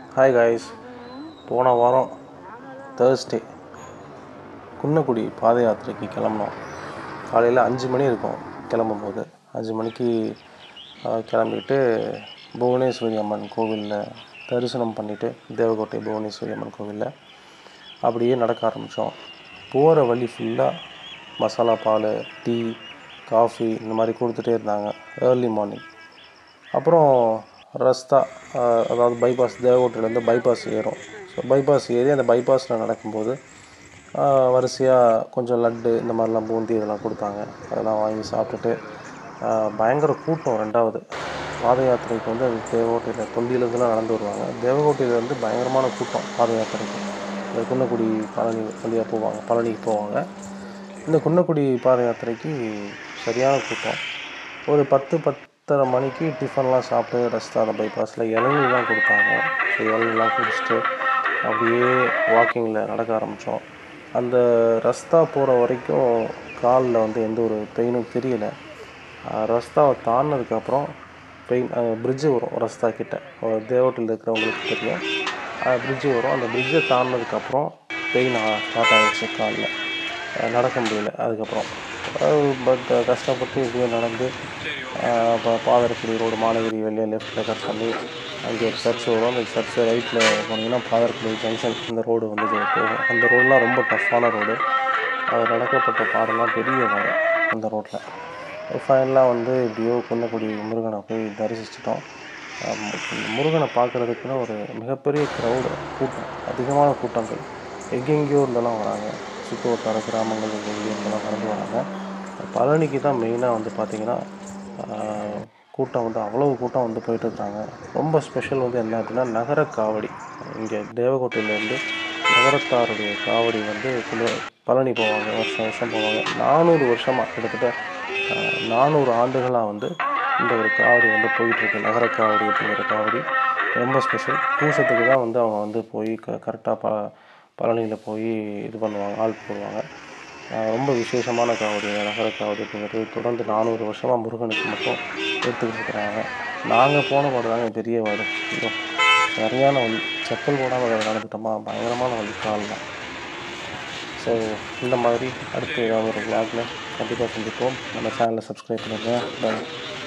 hi guys போன வாரம் Thursday Kunnakudi பாத யாத்திரைக்கு கிளம்புனோம் காலையில் அஞ்சு மணி இருக்கும் கிளம்பும்போது அஞ்சு மணிக்கு ஆஹ், கிளம்பிட்டு புவனேஸ்வரி அம்மன் கோவிலில் தரிசனம் பண்ணிவிட்டு தேவக்கோட்டை புவனேஸ்வரி அம்மன் கோவிலில் அப்படியே நடக்க ஆரம்பித்தோம் போகிற வழி ஃபுல்லாக மசாலா பால் டீ காஃபி இந்த மாதிரி கொடுத்துட்டே இருந்தாங்க ஏர்லி மார்னிங் அப்புறம் ரஸ்தா ஆஹ், அதாவது பைபாஸ் தேவகோட்டையிலேருந்து பைபாஸ் ஏறும் ஸோ பைபாஸ் ஏறி அந்த பைபாஸில் நடக்கும்போது வரிசையாக கொஞ்சம் லட்டு இந்த மாதிரிலாம் பூந்தி இதெல்லாம் கொடுத்தாங்க அதெல்லாம் வாங்கி சாப்பிட்டுட்டு ஆஹ், பயங்கர கூட்டம் ரெண்டாவது பாத யாத்திரைக்கு வந்து அது தேவகோட்டையில் தொண்டியிலேருந்துலாம் நடந்து வருவாங்க தேவகோட்டையிலேருந்து பயங்கரமான கூட்டம் பாத யாத்திரைக்கு இந்த குன்னக்குடி பழனி வழியாக போவாங்க பழனிக்கு போவாங்க இந்த குன்னக்குடி பாத யாத்திரைக்கு சரியான கூட்டம் ஒரு பத்து பத்தரை மணிக்கு டிஃபன்லாம் சாப்பிட்டு ரஸ்தா அந்த பைபாஸில் இளநீலாம் கொடுத்தாங்க ஸோ இளநீலாம் குடிச்சிட்டு அப்படியே வாக்கிங்கில் நடக்க ஆரம்பித்தோம் அந்த ரஸ்தா போகிற வரைக்கும் காலில் வந்து எந்த ஒரு பெயினும் தெரியல ஆஹ் ரஸ்தாவை தாண்டினதுக்கப்புறம் பெயின் பிரிட்ஜு வரும் ரஸ்தா கிட்ட தேவட்டில் இருக்கிறவங்களுக்கு தெரியும் பிரிட்ஜு வரும் அந்த பிரிட்ஜை தாண்டினதுக்கப்புறம் பெயின் ஸ்டார்ட் ஆகிடுச்சு காலில் அஹ் நடக்க முடியல அதுக்கப்புறம் பட் கஷ்டப்பட்டு இப்படியே நடந்து அஹ் அப்போ பாதரக்குடி ரோடு மாநகரி வெளியே லெஃப்ட்டில் கட் பண்ணி அங்கே ஒரு சர்ச் வரும் அந்த சர்ச் ரைட்டில் போனீங்கன்னா பாதரக்குடி ஜங்ஷன் இந்த ரோடு வந்து இது போகும் அந்த ரோடெலாம் ரொம்ப டஃப்பான ரோடு அது நடக்கப்பட்ட பாடலாம் பெரிய பாடம் அந்த ரோட்டில் ஃபைனலாக வந்து இப்படியோ குன்னக்குடி முருகனை போய் தரிசிச்சிட்டோம் அஹ் மு- முருகனை பார்க்குறதுக்குன்னு ஒரு மிகப்பெரிய க்ரௌடு கூட்டம் அதிகமான கூட்டங்கள் எங்கெங்கேயோ இருந்தெல்லாம் வராங்க சுற்று வட்டார கிராமங்கள் எங்கெங்கேயோ இருந்தெல்லாம் கடந்து வராங்க பழனிக்கு தான் மெயினாக வந்து பார்த்திங்கன்னா ஆஹ், கூட்டம் வந்து அவ்வளவு கூட்டம் வந்து போயிட்டு இருக்காங்க ரொம்ப ஸ்பெஷல் வந்து என்ன அப்படின்னா நகர காவடி இங்கே தேவகோட்டையிலேருந்து நகரத்தாருடைய காவடி வந்து குல- பழனி போவாங்க வருஷம் வருஷம் போவாங்க நானூறு வருஷமாக கிட்டத்தட்ட ஆஹ், நானூறு ஆண்டுகளாக வந்து இந்த ஒரு காவடி வந்து போயிட்டுருக்கு நகர காவடி அப்படிங்கிற காவடி ரொம்ப ஸ்பெஷல் பூசத்துக்கு தான் வந்து அவங்க வந்து போய் க கரெக்டாக ப பழனியில் போய் இது பண்ணுவாங்க ஆள் போடுவாங்க ஆஹ் ரொம்ப விசேஷமான காவடி நகர காவடி அப்படிங்கிறது தொடர்ந்து நானூறு வருஷமாக முருகனுக்கு மட்டும் எடுத்துக்கிட்டு இருக்கிறாங்க நாங்கள் போன பாடு தாங்க பெரிய வாடு ஐயோ, சரியான வழி செப்பல் போடாமல் நடந்துட்டோமா பயங்கரமான வழி கால் தான் ஸோ இந்த மாதிரி அடுத்து ஏதாவது ஒரு விளாக்ல கண்டிப்பாக சந்திப்போம் நம்ம சேனலை சப்ஸ்கிரைப் பண்ணுங்கள் பாய்